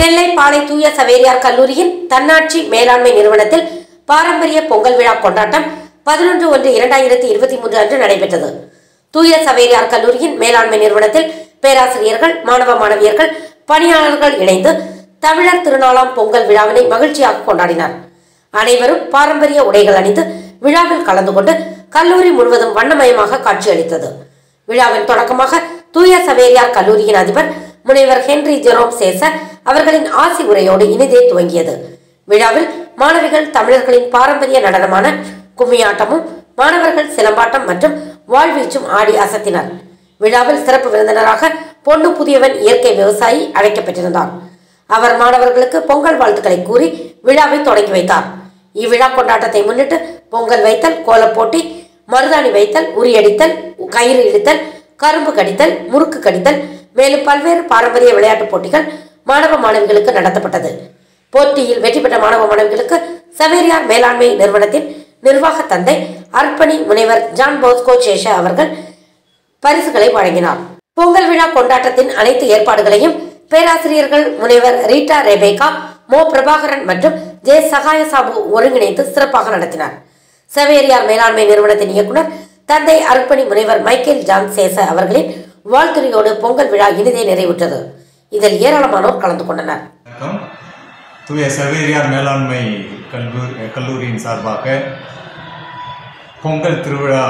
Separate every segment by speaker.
Speaker 1: நெல்லை பாளை தூய சவேரியார் கல்லூரியின் தன்னாட்சி மேலாண்மை நிறுவனத்தில் பாரம்பரிய பொங்கல் விழா கொண்டாட்டம் பதினொன்று ஒன்று இரண்டாயிரத்தி இருபத்தி மூன்று அன்று நடைபெற்றது தூய சவேரியார் கல்லூரியின் மேலாண்மை நிறுவனத்தில் பேராசிரியர்கள் மாணவ மாணவியர்கள் பணியாளர்கள் இணைந்து தமிழர் திருநாளாம் பொங்கல் விழாவினை மகிழ்ச்சியாக கொண்டாடினார் அனைவரும் பாரம்பரிய உடைகள் அணிந்து விழாவில் கலந்து கொண்டு கல்லூரி முழுவதும் வண்ணமயமாக காட்சியளித்தது விழாவின் தொடக்கமாக தூய சவேரியார் கல்லூரியின் அதிபர் முனைவர் ஹென்றி ஜெரோம் சேசர் அவர்களின் ஆசி உரையோடு இனிதே துவங்கியது விழாவில் மாணவிகள் தமிழர்களின் பாரம்பரிய நடனமான கும்மியாட்டமும் மாணவர்கள் சிலம்பாட்டம் மற்றும் வாழ்வீச்சும் ஆடி அசத்தினர் விழாவில் சிறப்பு விருந்தினராக பொண்ணு புதியவன் இயற்கை விவசாயி அழைக்கப்பட்டிருந்தார் அவர் மாணவர்களுக்கு பொங்கல் வாழ்த்துக்களை கூறி விழாவை தொடங்கி வைத்தார் இவ்விழா கொண்டாட்டத்தை முன்னிட்டு பொங்கல் வைத்தல் கோலப் போட்டி மருதாணி வைத்தல் உரியடித்தல் கயிறு இழுத்தல் கரும்பு கடித்தல் முறுக்கு கடித்தல் மேலும் பல்வேறு பாரம்பரிய விளையாட்டுப் போட்டிகள் மாணவ மாணவிகளுக்கு நடத்தப்பட்டது போட்டியில் வெற்றி பெற்ற மாணவ மாணவிகளுக்கு சவேரியார் மேலாண்மை நிறுவனத்தின் நிர்வாக தந்தை அர்ப்பணி முனைவர் ஜான் போஸ்கோ சேஷ அவர்கள் பரிசுகளை வழங்கினார் பொங்கல் விழா கொண்டாட்டத்தின் அனைத்து ஏற்பாடுகளையும் பேராசிரியர்கள் முனைவர் ரீட்டா ரெபேகா மோ பிரபாகரன் மற்றும் ஜே சகாயசாபு ஒருங்கிணைத்து சிறப்பாக நடத்தினார் சவேரியார் மேலாண்மை நிறுவனத்தின் இயக்குனர் தந்தை அர்ப்பணி முனைவர் மைக்கேல் ஜான் சேச அவர்களின் வாழ்த்துறையோடு பொங்கல் விழா இனிதே நிறைவுற்றது இதில் ஏராளமானோர் கலந்து கொண்டனர்
Speaker 2: வணக்கம் தூய சவேரியார் மேலாண்மை கல்லூரி கல்லூரியின் சார்பாக பொங்கல் திருவிழா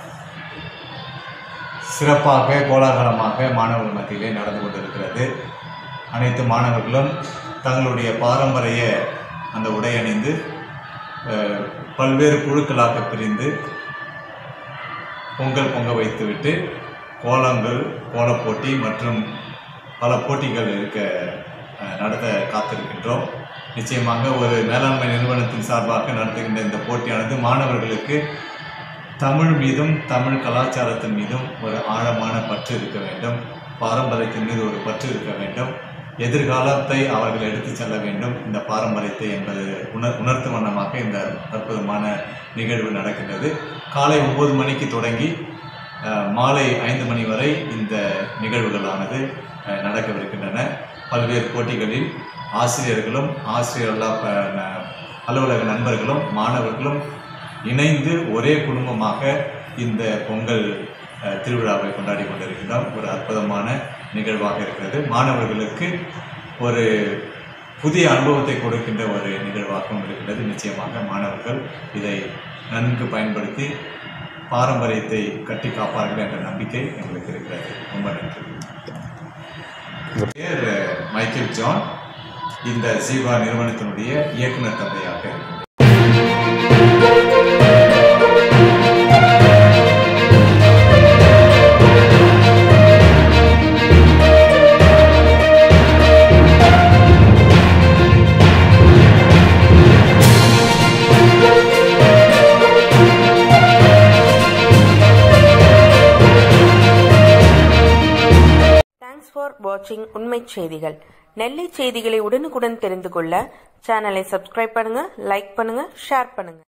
Speaker 2: சிறப்பாக கோலாகலமாக மாணவர்கள் மத்தியிலே நடந்து கொண்டிருக்கிறது அனைத்து மாணவர்களும் தங்களுடைய பாரம்பரிய அந்த உடை அணிந்து அஹ், பல்வேறு குழுக்களாக பிரிந்து பொங்கல் பொங்க வைத்துவிட்டு கோலங்கள் கோலப் போட்டி மற்றும் பல போட்டிகள் இருக்க அஹ், நடத்த காத்திருக்கின்றோம் நிச்சயமாக ஒரு மேலாண்மை நிறுவனத்தின் சார்பாக நடத்துகின்ற இந்த போட்டியானது மாணவர்களுக்கு தமிழ் மீதும் தமிழ் கலாச்சாரத்தின் மீதும் ஒரு ஆழமான பற்று இருக்க வேண்டும் பாரம்பரியத்தின் மீது ஒரு பற்று இருக்க வேண்டும் எதிர்காலத்தை அவர்கள் எடுத்துச் செல்ல வேண்டும் இந்த பாரம்பரியத்தை என்பது உணர் உணர்த்தும் வண்ணமாக இந்த அற்புதமான நிகழ்வு நடக்கின்றது காலை ஒம்பது மணிக்கு தொடங்கி அஹ், மாலை ஐந்து மணி வரை இந்த நிகழ்வுகளானது அஹ், நடக்கவிருக்கின்றன பல்வேறு போட்டிகளில் ஆசிரியர்களும் ஆசிரியர் அல்லா ப- ந- அலுவலக நண்பர்களும் மாணவர்களும் இணைந்து ஒரே குடும்பமாக இந்த பொங்கல் அஹ், திருவிழாவை கொண்டாடி கொண்டிருக்கின்றோம் ஒரு அற்புதமான நிகழ்வாக இருக்கிறது மாணவர்களுக்கு ஒரு புதிய அனுபவத்தை கொடுக்கின்ற ஒரு நிகழ்வாகவும் இருக்கிறது நிச்சயமாக மாணவர்கள் இதை நன்கு பயன்படுத்தி பாரம்பரியத்தை கட்டி காப்பார்கள் என்ற நம்பிக்கை எங்களுக்கு இருக்கிறது ரொம்ப நன்றி பேர் அஹ், மைக்கேல் ஜான் இந்த ஜீவா நிறுவனத்தினுடைய இயக்குனர் தந்தையாக இருக்கிறேன்
Speaker 3: தேங்க்ஸ் ஃபார் வாட்சிங் உண்மைச் செய்திகள் நெல்லை செய்திகளை உடனுக்குடன் தெரிந்து கொள்ள சேனலை சப்ஸ்கிரைப் பண்ணுங்க லைக் பண்ணுங்க ஷேர் பண்ணுங்க